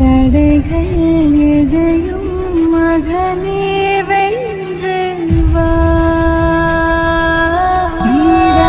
தடைகள் எதையும் மகனே வென்று வா வீரா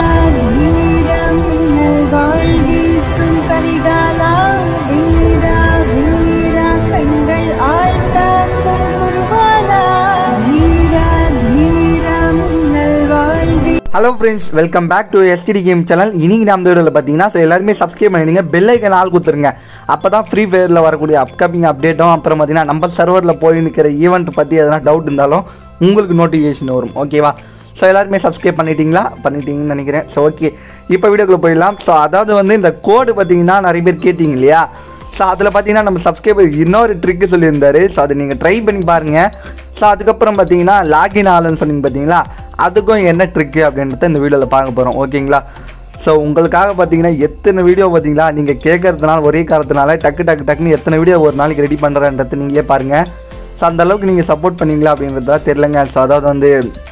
வீரம் நல்வாழ்வீசும் கரிகாலா வீரா வீரா கண்கள் ஆழ்ந்தாக்கும் குருவாலா வீரா வீரம் நல்வாழ்வி hello friends welcome back to STD game channel இன்னைக்கு நம்ம வீடியோவில் பார்த்தீங்கன்னா ஸோ எல்லாருமே சப்ஸ்கிரைப் பண்ணிடுங்க பெல் ஐக்கன் ஆள் கொடுத்துருங்க அப்போ தான் ஃப்ரீ ஃபயரில் வரக்கூடிய அப்கமிங் அப்டேட்டும் அப்புறம் பார்த்தீங்கன்னா நம்ம சர்வரில் போய் நிற்கிற ஈவெண்ட் பற்றி எதனா டவுட் இருந்தாலும் உங்களுக்கு நோட்டிஃபிகேஷன் வரும் ஓகேவா ஸோ எல்லாருமே சப்ஸ்கிரைப் பண்ணிட்டீங்களா பண்ணிட்டீங்கன்னு நினைக்கிறேன் ஸோ ஓகே இப்போ வீடியோக்குள்ளே போயிடலாம் ஸோ அதாவது வந்து இந்த கோடு பார்த்தீங்கன்னா நிறைய பேர் கேட்டிங்க இல்லையா ஸோ அதில் பார்த்தீங்கன்னா நம்ம சப்ஸ்கிரைபர் இன்னொரு ட்ரிக்கு சொல்லியிருந்தாரு ஸோ அதை நீங்கள் ட்ரை பண்ணி பாருங்கள் ஸோ அதுக்கப்புறம் பார்த்தீங்கன்னா லாகின் ஆளுன்னு சொன்னீங்க பார்த்தீங்களா அதுக்கும் என்ன ட்ரிக்கு அப்படின்றத இந்த வீடியோவில் பார்க்க போகிறோம் ஓகேங்களா ஸோ உங்களுக்காக பார்த்தீங்கன்னா எத்தனை வீடியோ பார்த்தீங்களா நீங்கள் கேட்கறதுனால ஒரே காரணத்தினால டக்கு டக்கு டக்குன்னு எத்தனை வீடியோ ஒரு நாளைக்கு ரெடி பண்ணுறேன்றது நீங்களே பாருங்கள் ஸோ அந்த அளவுக்கு நீங்கள் சப்போர்ட் பண்ணீங்களா அப்படின்றதா தெரிலங்க ஸோ அதாவது வந்து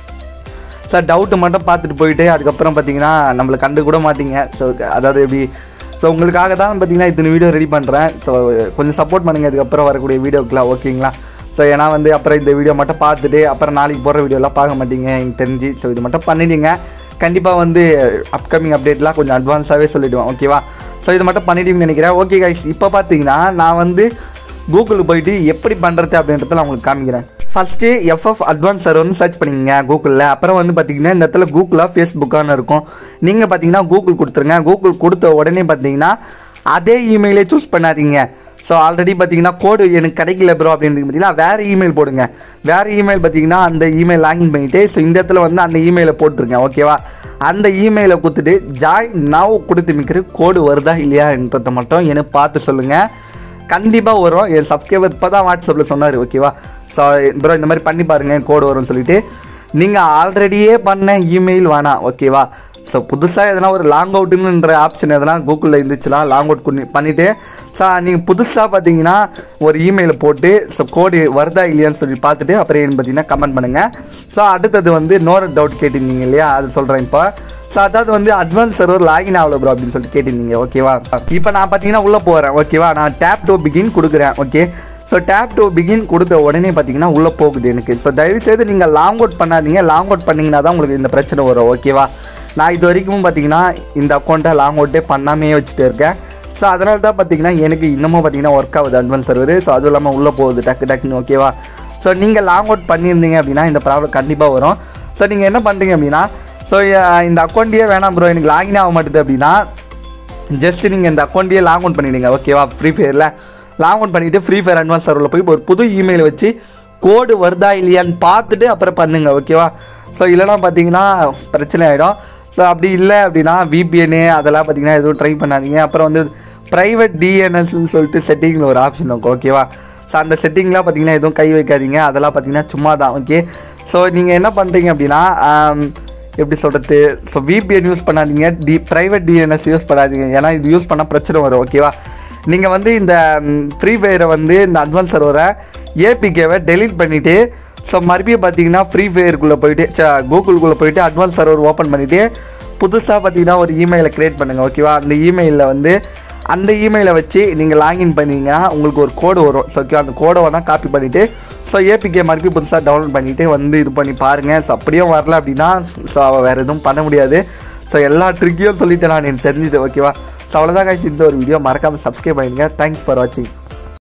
சார் டவுட்டு மட்டும் பார்த்துட்டு போயிட்டு அதுக்கப்புறம் பார்த்தீங்கன்னா நம்மளை கண்டு கூட மாட்டீங்க ஸோ அதாவது எப்படி ஸோ உங்களுக்காக தான் பார்த்தீங்கன்னா இத்தனை வீடியோ ரெடி பண்ணுறேன் ஸோ கொஞ்சம் சப்போர்ட் பண்ணுங்கள் இதுக்கப்புறம் வரக்கூடிய வீடியோக்கெலாம் ஓகேங்களா ஸோ ஏன்னா வந்து அப்புறம் இந்த வீடியோ மட்டும் பார்த்துட்டு அப்புறம் நாளைக்கு போகிற வீடியோலாம் பார்க்க மாட்டீங்க எனக்கு தெரிஞ்சு ஸோ இது மட்டும் பண்ணிடுங்க கண்டிப்பாக வந்து அப்கமிங் அப்டேட்லாம் கொஞ்சம் அட்வான்ஸாகவே சொல்லிவிடுவேன் ஓகேவா ஸோ இது மட்டும் பண்ணிட்டீங்கன்னு நினைக்கிறேன் ஓகே கைஸ் இப்போ பார்த்தீங்கன்னா நான் வந்து கூகுளுக்கு போயிட்டு எப்படி பண்ணுறது அப்படின்றத நான் உங்களுக்கு காமிக்கிறேன் ஃபஸ்ட்டு எஃப்எஃப் அட்வான்ஸ் சர்வர்னு சர்ச் பண்ணிக்கங்க கூகுளில் அப்புறம் வந்து பார்த்தீங்கன்னா இந்த இடத்துல கூகுளாக ஃபேஸ்புக்கான இருக்கும் நீங்கள் பார்த்தீங்கன்னா கூகுள் கொடுத்துருங்க கூகுள் கொடுத்த உடனே பார்த்தீங்கன்னா அதே இமெயிலே சூஸ் பண்ணாதீங்க ஸோ ஆல்ரெடி பார்த்தீங்கன்னா கோடு எனக்கு கிடைக்கல ப்ரோ அப்படின்னு பார்த்தீங்கன்னா வேறு இமெயில் போடுங்க வேறு இமெயில் பார்த்தீங்கன்னா அந்த இமெயில் லாகின் பண்ணிவிட்டு ஸோ இந்த இடத்துல வந்து அந்த இமெயிலை போட்டுருங்க ஓகேவா அந்த இமெயிலை கொடுத்துட்டு ஜாயின் நவ் கொடுத்து மிக்கிற கோடு வருதா இல்லையான்றதை மட்டும் எனக்கு பார்த்து சொல்லுங்கள் கண்டிப்பாக வரும் என் சப்ஸ்கிரைபர் இப்போ தான் வாட்ஸ்அப்பில் சொன்னார் ஓகேவா ஸோ ப்ரோ இந்த மாதிரி பண்ணி பாருங்கள் கோடு வரும்னு சொல்லிட்டு நீங்கள் ஆல்ரெடியே பண்ண இமெயில் வேணாம் ஓகேவா ஸோ புதுசாக எதனா ஒரு லாங் அவுட்டுன்ற ஆப்ஷன் எதனா கூகுளில் இருந்துச்சுன்னா லாங் அவுட் பண்ணி பண்ணிவிட்டு ஸோ நீங்கள் புதுசாக பார்த்தீங்கன்னா ஒரு இமெயிலை போட்டு ஸோ கோடு வருதா இல்லையான்னு சொல்லி பார்த்துட்டு அப்புறம் என்ன பார்த்தீங்கன்னா கமெண்ட் பண்ணுங்கள் ஸோ அடுத்தது வந்து இன்னொரு டவுட் கேட்டிருந்தீங்க இல்லையா அது சொல்கிறேன் இப்போ ஸோ அதாவது வந்து அட்வான்ஸ் சர்வர் லாகின் ஆகல ப்ரோ அப்படின்னு சொல்லிட்டு கேட்டிருந்தீங்க ஓகேவா இப்போ நான் பார்த்தீங்கன்னா உள்ளே போகிறேன் ஓகேவா நான் டேப் டு பிகின் கொடுக்குறேன் okay so tap to begin கொடுத்த உடனே பார்த்தீங்கன்னா உள்ளே போகுது எனக்கு ஸோ தயவுசெய்து நீங்கள் லாங் அவுட் பண்ணாதீங்க லாங் அவுட் பண்ணிங்கன்னா தான் உங்களுக்கு இந்த பிரச்சனை வரும் ஓகேவா நான் இது வரைக்கும் பார்த்தீங்கன்னா இந்த அக்கௌண்ட்டை லாங் அவுட்டே பண்ணாமே வச்சுட்டு இருக்கேன் ஸோ அதனால தான் பார்த்தீங்கன்னா எனக்கு இன்னமும் பார்த்தீங்கன்னா ஒர்க் ஆகுது அட்வான்ஸ் சர்வர் ஸோ அதுவும் இல்லாமல் உள்ளே போகுது டக்கு டக்குன்னு ஓகேவா ஸோ நீங்கள் லாங் அவுட் பண்ணியிருந்தீங்க அப்படின்னா இந்த ப்ராப்ளம் கண்டிப்பாக வரும் ஸோ நீங்கள் என்ன பண்ணுறீங்க அப்படின்னா ஸோ இந்த அக்கௌண்ட்டையே வேணாம் ப்ரோ எனக்கு லாகின் ஆக மாட்டேது அப்படின்னா ஜஸ்ட் நீங்கள் இந்த அக்கௌண்ட்டையே லாக் அவுட் பண்ணிடுங்க ஓகேவா ஃப்ரீ ஃபயரில் லாக் அவுட் பண்ணிவிட்டு ஃப்ரீ ஃபயர் அட்வான்ஸ் சர்வரில் போய் ஒரு புது இமெயில் வச்சு கோடு வருதா இல்லையான்னு பார்த்துட்டு அப்புறம் பண்ணுங்க ஓகேவா ஸோ இல்லைனா பார்த்தீங்கன்னா பிரச்சனை ஆகிடும் ஸோ அப்படி இல்லை அப்படின்னா விபிஎனு அதெல்லாம் பார்த்தீங்கன்னா எதுவும் ட்ரை பண்ணாதீங்க அப்புறம் வந்து ப்ரைவேட் டிஎன்எஸ்ன்னு சொல்லிட்டு செட்டிங்கில் ஒரு ஆப்ஷன் இருக்கும் ஓகேவா ஸோ அந்த செட்டிங்லாம் பார்த்தீங்கன்னா எதுவும் கை வைக்காதீங்க அதெல்லாம் பார்த்தீங்கன்னா சும்மா தான் ஓகே ஸோ நீங்கள் என்ன பண்ணுறீங்க அப்படின்னா ஆம், எப்படி சொல்கிறது ஸோ VPN யூஸ் பண்ணாதீங்க டி ப்ரைவேட் டிஎன்எஸ் யூஸ் பண்ணாதீங்க ஏன்னா இது யூஸ் பண்ணால் பிரச்சனை வரும் ஓகேவா நீங்கள் வந்து இந்த ஃப்ரீ ஃபயரை வந்து இந்த அட்வான்ஸ் சர்வரை ஏபிகேவை டெலீட் பண்ணிவிட்டு ஸோ மறுபடியும் பார்த்தீங்கன்னா ஃப்ரீ ஃபயருக்குள்ளே போயிட்டு கூகுளுக்குள்ளே போயிட்டு அட்வான்ஸ் சர்வர் ஓப்பன் பண்ணிவிட்டு புதுசாக பார்த்தீங்கன்னா ஒரு இமெயிலை க்ரியேட் பண்ணுங்கள் ஓகேவா அந்த இமெயிலில் வந்து அந்த இமெயிலை வச்சு நீங்கள் லாகின் பண்ணீங்கன்னா உங்களுக்கு ஒரு கோடு வரும் ஸோ ஓகே அந்த கோடை வேணால் காப்பி பண்ணிவிட்டு ஸோ ஏபிகே மறுபடியும் புதுசாக டவுன்லோட் பண்ணிவிட்டு வந்து இது பண்ணி பாருங்கள் ஸோ அப்படியும் வரல அப்படின்னா ஸோ வேறு எதுவும் பண்ண முடியாது ஸோ எல்லா ட்ரிக்கையும் சொல்லிட்டு நான் எனக்கு தெரிஞ்சுது ஓகேவா ஸோ அவ்வளோதான் காய்ச்சி இந்த ஒரு வீடியோ மறக்காமல் சப்ஸ்கிரைப் பண்ணிடுங்க தேங்க்ஸ் ஃபார் வாட்சிங்